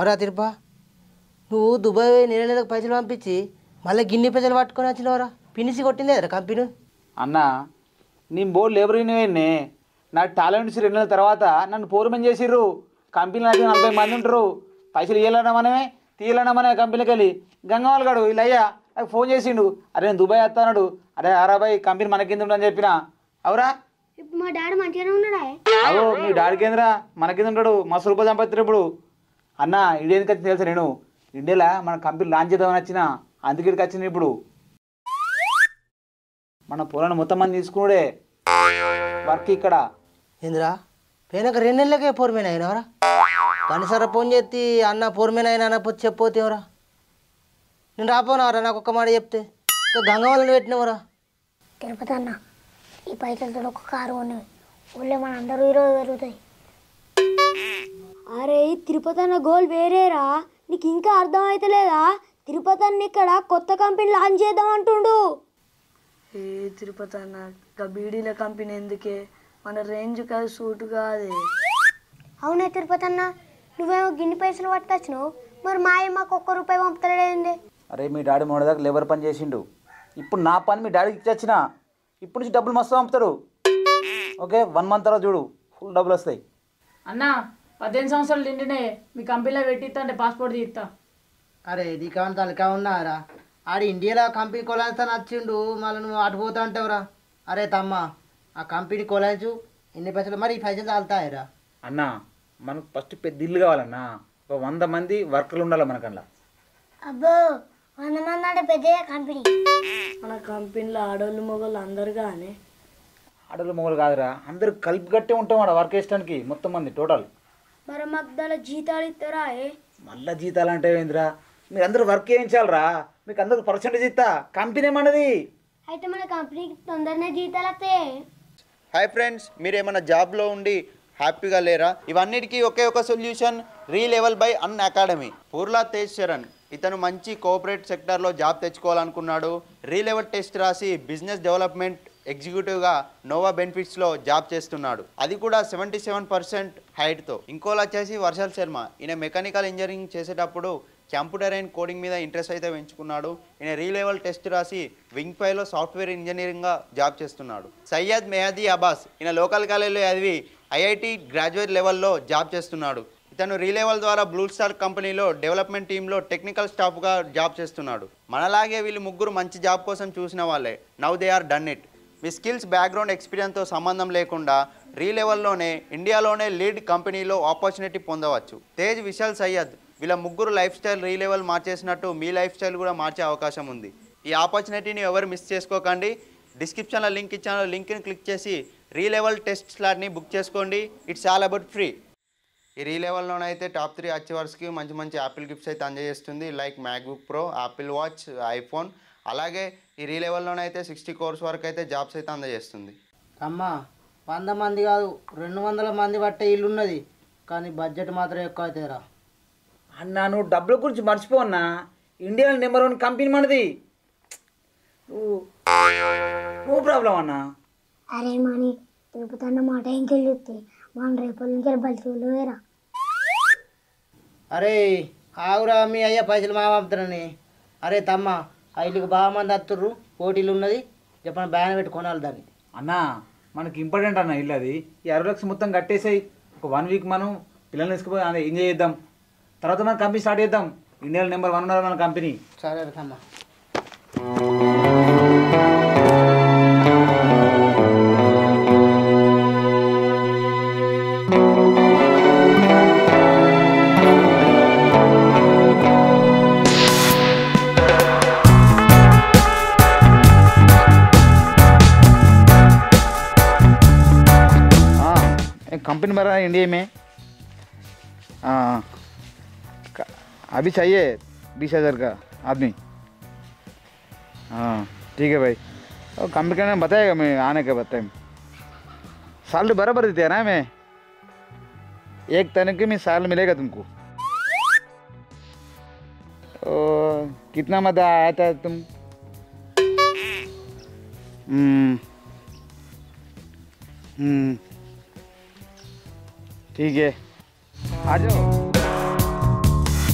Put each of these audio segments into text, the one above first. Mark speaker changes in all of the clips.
Speaker 1: అవరా తిరుపా నువ్వు దుబాయ్ పోయి నెల నెలకు పైసలు పంపించి మళ్ళీ గిన్నె పైసలు పట్టుకొని వచ్చినవరా పినిసి కొట్టిందే కదా కంపెనీ
Speaker 2: అన్న నేను బోర్డు లేబర్ యూనియన్నే నాకు టాలెంట్స్ రెండు నెలల తర్వాత నన్ను పోరుమని చేసిర్రు కంపెనీలో నాకు నలభై మంది ఉంటారు పైసలు ఇవ్వాలన్నా మనమే తీయాలన్నా మనమే కంపెనీకి వెళ్ళి గంగవాళ్ళు గాడు వీళ్ళయ్యా నాకు ఫోన్ చేసిండు అరే నేను దుబాయ్ వస్తాడు అరే అరాబాయ్ కంపెనీ మన కింద ఉండని చెప్పిన అవురా
Speaker 3: ఇప్పుడు మా డాడీ మంచిగానే ఉన్నాడా
Speaker 2: అవో మీ డాడీ కేంద్రా మన కింద ఉంటాడు మస్తు రూపాయలు సంపాదిస్తారు ఇప్పుడు అన్న ఇదేందుకు వచ్చింది తెలుసా నేను ఇండియాలో మన కంపెనీ లాంచ్ చేద్దామని వచ్చిన అందుకే ఇక్కడికి వచ్చింది ఇప్పుడు మన పొలాన్ని మొత్తం మంది తీసుకున్నాడే వర్క్ ఇక్కడ
Speaker 1: ఏందిరా పోయినాక రెండు నెలలకే పోర్మేన అయినవరా కనీసరా ఫోన్ చేసి అన్న పోర్మేన అయినా అనకపోతే చెప్పపోతే ఎవరా నేను రాపోనావరా నాకు ఒక్క మాట చెప్తే గంగవాళ్ళని పెట్టినవరా
Speaker 3: తిరుపతి అన్న ఈ పైసలతో ఒక కారు ఉన్నవి ఊళ్ళో మన అందరూ ఈరోజు పెరుగుతాయి అరే తిరుపతి అన్న గోల్ వేరేరా నీకు ఇంకా అర్థం అవుతలేదా తిరుపతి అన్న ఇక్కడ కొత్త కంపెనీ లాంచ్ చేద్దాం అంటుండు
Speaker 4: ఏ తిరుపతి అన్న ఇంకా బీడీల కంపెనీ ఎందుకే మన రేంజ్ కాదు సూట్ కాదు
Speaker 3: అవునే తిరుపతి అన్న నువ్వేమో గిన్ని పైసలు పట్టుకొచ్చినావు మరి మాయ మాకు ఒక్క రూపాయి పంపుతలేదేంది
Speaker 2: అరే మీ డాడీ మొన్నదాకా లేబర్ పని చేసిండు ఇప్పుడు నా పని మీ డాడీకి ఇచ్చొచ్చిన ఇప్పుడు నుంచి డబ్బులు మస్తు పంపుతాడు ఓకే వన్ మంత్ తర్వాత చూడు ఫుల్ డబ్బులు వస్తాయి
Speaker 5: అన్న పద్దెనిమిది సంవత్సరాలు నిండినే మీ కంపెనీలో పెట్టిస్తా అంటే పాస్పోర్ట్ తీస్తా
Speaker 1: అరే ఇది కావాలి తలకా ఉన్నారా ఆడు ఇండియాలో కంపెనీ కొలాయిస్తా నచ్చిండు మళ్ళీ నువ్వు అటు పోతా అంటావురా అరే తమ్మ ఆ కంపెనీ కొలాయించు ఎన్ని పైసలు మరి ఈ పైసలు తాగుతాయిరా
Speaker 2: అన్న మనకు ఫస్ట్ పెద్ద ఇల్లు కావాలన్నా ఒక వంద మంది వర్కర్లు ఉండాలి మనకల్లా
Speaker 3: అబ్బో వంద మంది అంటే పెద్ద కంపెనీ
Speaker 4: మన కంపెనీలో ఆడోళ్ళు మొగోళ్ళు అందరు కానీ
Speaker 2: ఆడలు మొగలు కాదురా అందరు కలిపి కట్టే ఉంటాం ఆడ వర్క్ వేయడానికి మొత్తం మంది టోటల్
Speaker 3: మరి మాకు దాని జీతాలు ఇస్తారా ఏ
Speaker 2: మళ్ళా జీతాలు అంటే ఏందిరా మీరు అందరూ వర్క్ చేయించాలరా మీకు అందరికి పర్సెంటేజ్ ఇస్తా కంపెనీ ఏమన్నది
Speaker 3: అయితే మన కంపెనీకి తొందరనే జీతాలు వస్తాయి
Speaker 6: హాయ్ ఫ్రెండ్స్ మీరు ఏమైనా జాబ్లో ఉండి హ్యాపీగా లేరా ఇవన్నిటికీ ఒకే ఒక solution Relevel by Unacademy పూర్లా తేజ్ చరణ్ ఇతను మంచి కోఆపరేట్ సెక్టార్లో జాబ్ తెచ్చుకోవాలనుకున్నాడు రీలెవెల్ టెస్ట్ రాసి బిజినెస్ డెవలప్మెంట్ ఎగ్జిక్యూటివ్గా నోవా బెనిఫిట్స్లో జాబ్ చేస్తున్నాడు అది కూడా సెవెంటీ సెవెన్ పర్సెంట్ హైట్తో ఇంకోలా వచ్చేసి వర్షల్ శర్మ ఈయన మెకానికల్ ఇంజనీరింగ్ చేసేటప్పుడు కంప్యూటర్ అండ్ కోడింగ్ మీద ఇంట్రెస్ట్ అయితే పెంచుకున్నాడు ఈయన రీలెవెల్ టెస్ట్ రాసి వింగ్ ఫైవ్లో సాఫ్ట్వేర్ ఇంజనీరింగ్గా జాబ్ చేస్తున్నాడు సయ్యద్ మెహదీ అబాస్ ఈయన లోకల్ కాలేజీలో చదివి ఐఐటి గ్రాడ్యుయేట్ లెవెల్లో జాబ్ చేస్తున్నాడు ఇతను రీలెవెల్ ద్వారా బ్లూ స్టార్ కంపెనీలో డెవలప్మెంట్ టీంలో టెక్నికల్ స్టాఫ్గా జాబ్ చేస్తున్నాడు మనలాగే వీళ్ళు ముగ్గురు మంచి జాబ్ కోసం చూసిన వాళ్ళే now they are done it మీ స్కిల్స్ బ్యాక్గ్రౌండ్ ఎక్స్పీరియన్స్తో సంబంధం లేకుండా రీ లెవెల్లోనే ఇండియాలోనే లీడ్ కంపెనీలో ఆపర్చునిటీ పొందవచ్చు తేజ్ విశాల్ సయ్యద్ వీళ్ళ ముగ్గురు లైఫ్ స్టైల్ రీ లెవెల్ మార్చేసినట్టు మీ లైఫ్ స్టైల్ కూడా మార్చే అవకాశం ఉంది ఈ ఆపర్చునిటీని ఎవరు మిస్ చేసుకోకండి డిస్క్రిప్షన్లో లింక్ ఇచ్చాను లింక్ని క్లిక్ చేసి రీ లెవెల్ టెస్ట్ స్లాట్ని బుక్ చేసుకోండి ఇట్స్ ఆల్ అబౌట్ ఫ్రీ ఈ రీ లెవెల్లోనైతే టాప్ త్రీ అచీవర్స్కి మంచి మంచి యాపిల్ గిఫ్ట్స్ అయితే అందజేస్తుంది like MacBook Pro Apple watch iPhone అలాగే ఈ రీ లెవెల్లోనైతే సిక్స్టీ కోర్స్ వరకు అయితే జాబ్స్ అయితే అందజేస్తుంది
Speaker 1: అమ్మ వంద మంది కాదు రెండు వందల మంది పట్టే ఇల్లు ఉన్నది కానీ బడ్జెట్ మాత్రం ఎక్కువ అవుతాయిరా
Speaker 2: అన్నా నువ్వు డబ్బుల గురించి మర్చిపో అన్నా ఇండియాలో నెంబర్ వన్ కంపెనీ మనది నువ్వు నో ప్రాబ్లం అన్నా
Speaker 3: అరే మని తిరుపతి అన్న మాట ఇంకెళ్ళి చూస్తే మన రేపటి నుంచి బలిచూలు వేరా
Speaker 1: అరే ఆగురా మీ అయ్యా పైసలు మా పంపుతారని అరే తమ్మ ఆ ఇల్లుకి బాగా మంది వస్తుర్రు పోటీలు ఉన్నది చెప్పండి బ్యాన్ పెట్టి కొనాలి దాన్ని
Speaker 2: అన్నా మనకి ఇంపార్టెంట్ అన్న ఇల్లు అది ఈ అరవై లక్షలు మొత్తం కట్టేసాయి ఒక వన్ వీక్ మనం పిల్లల్ని తీసుకుపోయి అదే ఎంజాయ్ చేద్దాం తర్వాత మన కంపెనీ స్టార్ట్ చేద్దాం ఇండియాలో నెంబర్ వన్ ఉన్నారు మన కంపెనీ
Speaker 1: సరే తమ్మ
Speaker 2: कंपनी में रहा इंडिया में हाँ क- अभी चाहिए बीस हज़ार का आदमी हाँ ठीक है भाई और कंपनी का नाम बताएगा मैं आने के बाद टाइम सैलरी बराबर देते हैं ना मैं एक तरीके में साल मिलेगा तुमको और कितना मत आया था तुम हम्म हम्म ठीक है आ जाओ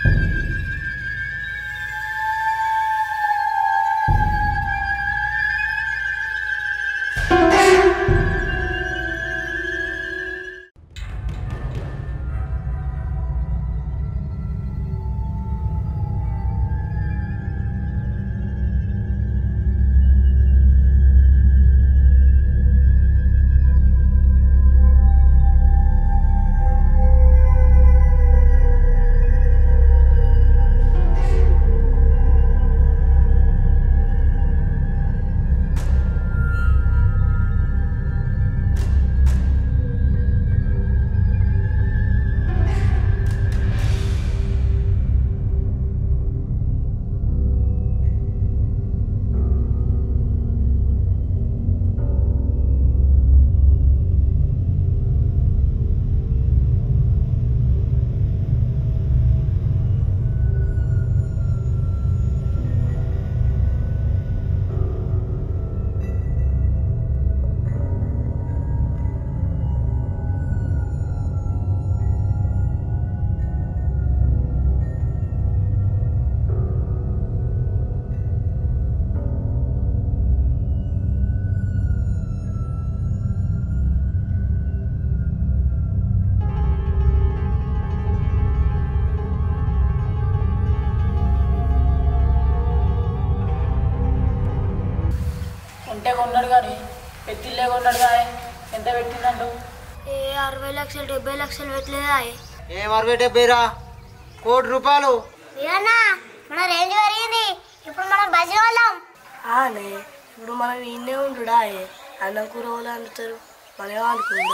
Speaker 5: ఉంటే కొన్నాడు కానీ పెట్టిల్లే కొన్నాడు కానీ ఎంత పెట్టిందంటూ
Speaker 3: ఏ అరవై లక్షలు డెబ్బై లక్షలు పెట్టలేదా
Speaker 1: ఏం అరవై డెబ్బైరా కోటి రూపాయలు
Speaker 3: ఏమన్నా మన రేంజ్ పెరిగింది ఇప్పుడు మనం బజ్జీ వాళ్ళం
Speaker 4: ఆనే ఇప్పుడు మనం ఇన్నే ఉంటుడా అన్నం కూర వాళ్ళు అంటారు మనం అనుకుందా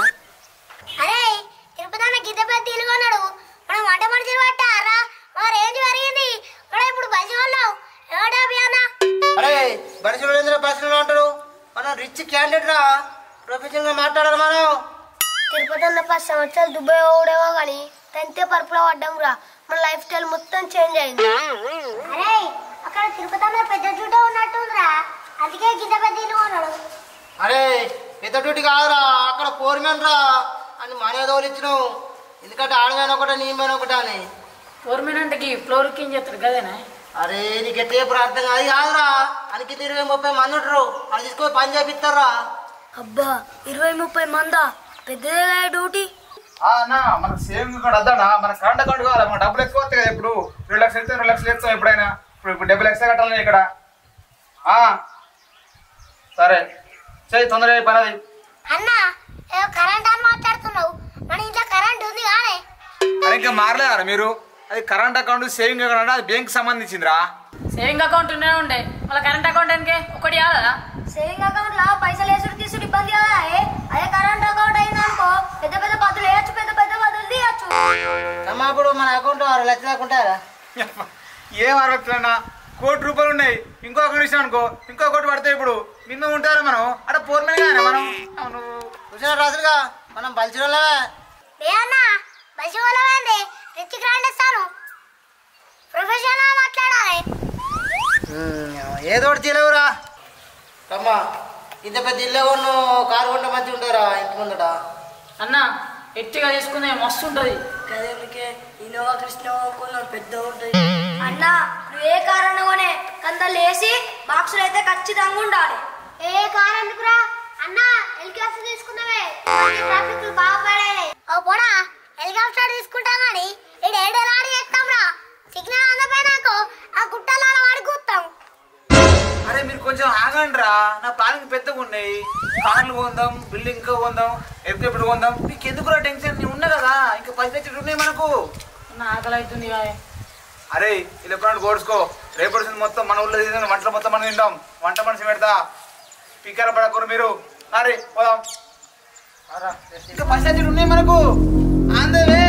Speaker 3: అరే తిరుపతి గిద్ద పెద్ద తిరుగున్నాడు మనం వంట మనుషులు పట్టారా మన రేంజ్ పెరిగింది మనం ఇప్పుడు బజ్జీ వాళ్ళం ఏడా అన్న
Speaker 1: అరే బడిసిన ఎందులో బస్సులో అంటారు మనం రిచ్ క్యాండిడేట్ రా ప్రొఫెషనల్ గా మాట్లాడాలి మనం
Speaker 3: తిరుపతిలో పది సంవత్సరాలు దుబాయ్ ఓడేమో కానీ టెన్త్ పరుపులో పడ్డాం రా మన లైఫ్ స్టైల్ మొత్తం చేంజ్ అయింది అరే అక్కడ తిరుపతిలో పెద్ద జూటో ఉన్నట్టుందిరా అందుకే గిద్ద పెద్ద ఇల్లు ఉన్నాడు
Speaker 1: అరే పెద్ద డ్యూటీ కాదురా అక్కడ ఫోర్మెన్ రా అని మనీ తోలిచ్చినావు ఎందుకంటే ఆడమైన ఒకటే నీ మీద ఒకటే అని
Speaker 5: గవర్నమెంట్కి ఫ్లోర్ కింద చేస్తారు కదేనా
Speaker 1: అరే నీకు ఎట్లా చెప్పరు అర్థం కాదు అది కాదురా అనికి ఇరవై ముప్పై మంది ఉంటారు అది తీసుకొని పని చేపిస్తారా
Speaker 4: అబ్బా ఇరవై ముప్పై మందా పెద్దదే డ్యూటీ
Speaker 2: అన్నా మనకు సేవింగ్ అకౌంట్ వద్దానా మన కరెంట్ అకౌంట్ కావాలి మన డబ్బులు ఎక్కువ వస్తాయి కదా ఇప్పుడు రెండు లక్షలు ఇస్తే రెండు లక్షలు ఇస్తాం ఎప్పుడైనా ఇప్పుడు ఇప్పుడు డెబ్బై లక్షలు కట్టాలి ఇక్కడ ఆ, సరే చెయ్యి తొందరగా పని అది
Speaker 3: అన్న ఏదో కరెంట్ అని మాట్లాడుతున్నావు మన ఇంట్లో కరెంట్ ఉంది కానీ
Speaker 2: అది ఇంకా మారలేదా మీరు అది కరెంట్ అకౌంట్ సేవింగ్ అకౌంట్ అంటే అది బ్యాంక్ సంబంధించిందిరా
Speaker 5: సేవింగ్ అకౌంట్ ఉండే ఉండే మళ్ళీ కరెంట్ అకౌంట్ ఎందుకే ఒకటి కాదా
Speaker 3: సేవింగ్ అకౌంట్ లో పైసలు వేసుడు తీసుడు ఇబ్బంది కదా ఏ? అదే కరెంట్ అకౌంట్ అయింది అనుకో పెద్ద పెద్ద బదులు వేయచ్చు పెద్ద పెద్ద బదులు తీయచ్చు
Speaker 1: అమ్మా ఇప్పుడు మన అకౌంట్ ఆరు లక్షలు దాకా ఉంటారా
Speaker 2: ఏం అరవట్లన్నా కోటి రూపాయలు ఉన్నాయి ఇంకో అకౌంట్ ఇచ్చిన అనుకో ఇంకో కోటి పడతాయి ఇప్పుడు మిన్న ఉంటారా మనం అక్కడ పోర్మని కానీ మనం అవును
Speaker 1: చూసిన రాజులుగా మనం బలిచినోళ్ళమే
Speaker 3: ఏ అన్న బసి వాళ్ళమైంది రిచ్ గ్రాండ్ ఇస్తాను ప్రొఫెషనల్ మాట్లాడాలి
Speaker 1: ఏదో ఒకటి తెలియవురా అమ్మా ఇంత పెద్ద ఇల్లే కొను కారు కొంటే మంచిగా ఉంటారా ఇంటి ముందట
Speaker 5: అన్న ఎట్టిగా తీసుకునే మస్తు ఉంటుంది
Speaker 4: కదేమికే ఇన్నోవా కృష్ణవా కొన్నాడు పెద్ద ఉంటుంది
Speaker 3: అన్న నువ్వు ఏ కారణం కొనే కంద లేసి బాక్సులు అయితే ఖచ్చితంగా ఉండాలి ఏ కారు ఎందుకురా అన్న హెలికాప్టర్ తీసుకున్నావే ట్రాఫిక్ బాగా పడేది ఓ పోడా హెలికాప్టర్ తీసుకుంటాం కానీ ఈడు ఏడేలాడి ఎత్తాం రా సిగ్నల్ అందపోయినాకో ఆ గుట్టలో వాడి కూతాం
Speaker 2: అరే మీరు కొంచెం ఆగండి రా నా ప్లానింగ్ పెద్దగా ఉన్నాయి కార్లు కొందాం బిల్డింగ్ ఇంకా కొందాం ఎప్పుడు కొందాం మీకు ఎందుకు రా టెన్షన్ నేను ఉన్నా కదా ఇంకా పది లక్షలు ఉన్నాయి మనకు
Speaker 5: అన్న ఆకలి అవుతుంది కాయ
Speaker 2: అరే ఇలా ఎప్పుడన్నా కోడుచుకో రేపటి మొత్తం మన ఊళ్ళో తీసుకుని వంటలు మొత్తం మనం తింటాం వంట మనిషి పెడతా పీకర పడకూరు మీరు అరే పోదాం ఇంకా పది లక్షలు ఉన్నాయి మనకు ఆందవే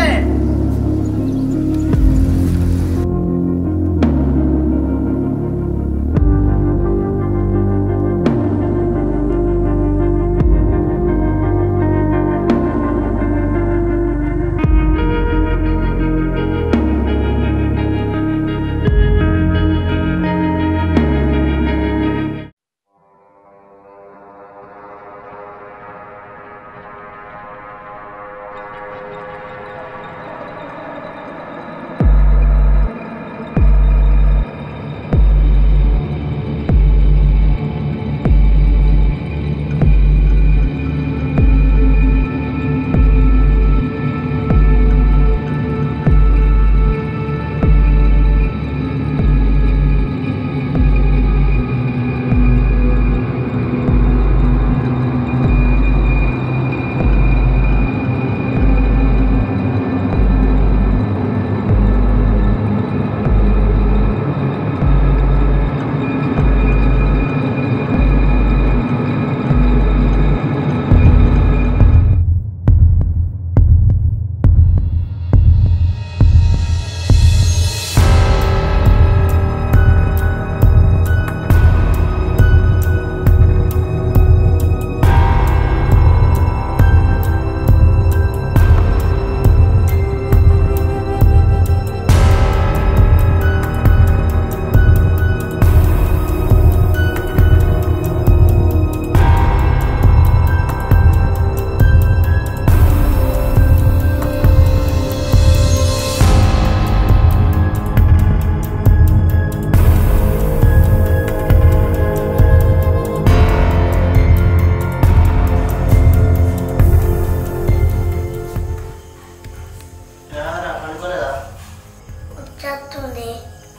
Speaker 3: ఉచ్చత్తుంది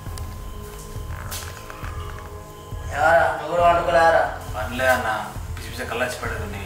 Speaker 1: ఎవరా నువ్వు కూడా వండుకోలేరా
Speaker 2: పనిలే అన్న పిచ్చి పిచ్చి కళ్ళచ్చి పడదు నీ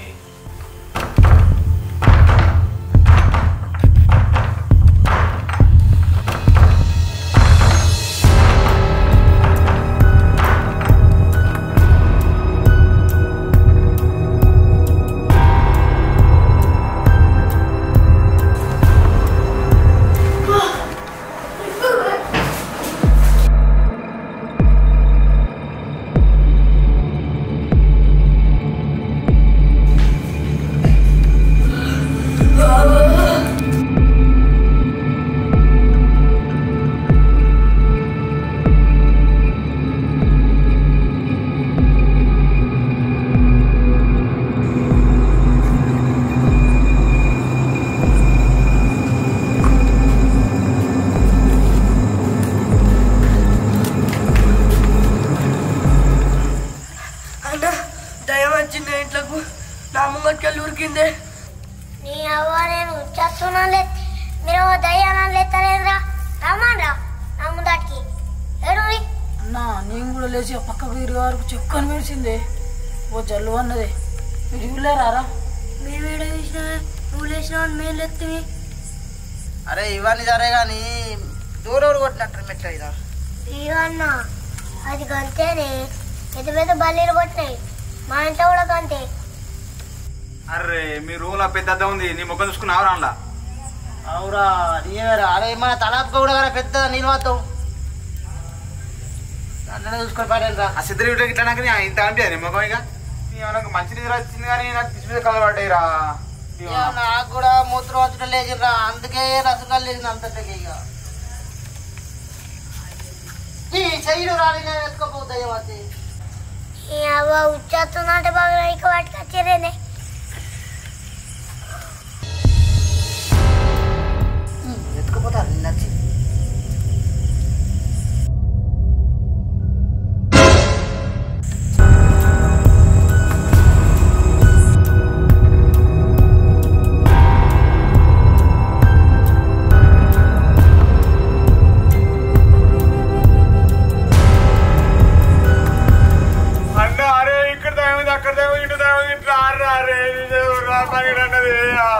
Speaker 4: అన్న దయం వచ్చింది ఇంట్లోకి నా ముంగట్కెళ్ళి ఉరికిందే
Speaker 3: నీ అవ్వ నేను ఉచ్చత్తున్నాను మీరు దయ్యాలను లేతలేదురా రమ్మనరా నా ముందటికి ఏడుని
Speaker 5: అన్న నేను కూడా లేచి ఆ పక్కకు ఇరు వరకు చెప్పుకొని మెడిసింది ఓ జల్లు అన్నది మీరు ఇవ్వలేరారా
Speaker 3: మీరు వీడియో చూసినవే నువ్వు లేచినావు మేము లేస్తుంది
Speaker 1: అరే ఇవన్నీ సరే కానీ దూరం కొట్టినట్టు మెట్ల ఇదా
Speaker 3: ఇవన్న అది గంతేనే పెద్ద పెద్ద బల్లీలు కొట్టినాయి మా ఇంట్లో కూడా గంతే
Speaker 2: అరే మీ రూమ్ లో పెద్ద అద్దం ఉంది నీ ముఖం చూసుకున్నావు రాన్లా
Speaker 1: అవురా నీవేరా అరే మన తలాపుక కూడా కదా పెద్ద నిలవద్దాం దాంట్లోనే చూసుకొని పడేరా
Speaker 2: ఆ సిద్ధరి వీటికి ఇట్లా నాకు నీ- ఇంత అనిపించదు నీ ముఖం ఇక నీ నాకు మంచి నిద్ర వచ్చింది కానీ నాకు పిచ్చి పిచ్చి కళ్ళు పడ్డాయిరా
Speaker 1: నాకు కూడా మూత్రం వచ్చడం లేదురా అందుకే రసగాలు లేదు అంతటికి ఇక ఈ చెయ్యి రాని నేను ఎత్తుకోపోతాయి అది
Speaker 3: ఈ అవ్వ ఉచ్చేస్తున్నట్టు బాగా ఇక పట్టుకొచ్చిరేనే
Speaker 1: ఎత్తుకుపోతారు నచ్చి
Speaker 2: అన్న అరే ఇక్కడ దయమైంది అక్కడ దయమైంది ఇటు దయమైంది ఇట్లా ఆర్రా అరే రా పని అన్నది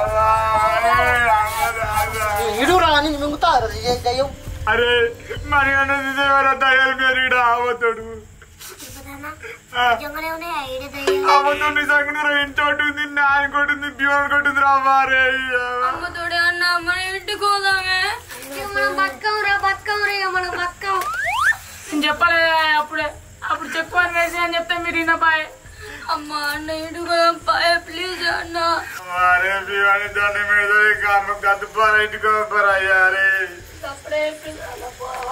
Speaker 1: ఇడు రాని మింగుతారు దయ్యం
Speaker 2: అరే మరి అన్నది దయాలు మీరు అవతోడు
Speaker 3: నిజంగానే ఉన్నాయి ఐడి దయ్యం
Speaker 2: అవతో నిజంగా ఇంచోటి ఉంది నాని కొట్టింది బియ్యం కొట్టింది రా మారే
Speaker 5: అమ్మతోడే అన్న మన ఇంటికి పోదామే
Speaker 3: ఇక మనం బతుకం రా బతుకం రా ఇక మనం బతుకం
Speaker 5: నేను చెప్పలేదా అప్పుడే అప్పుడు చెప్పుకొని వేసి అని చెప్తే మీరు ఇన్న పాయ్ అమ్మ అన్న ఇంటికి పోదాం పాయ ప్లీజ్ అన్న
Speaker 2: మారే బియ్యాన్ని దండం మీద గద్దు పార ఇంటికి పోరా అయ్యారే
Speaker 5: అప్పుడే ప్లీజ్ అన్న పో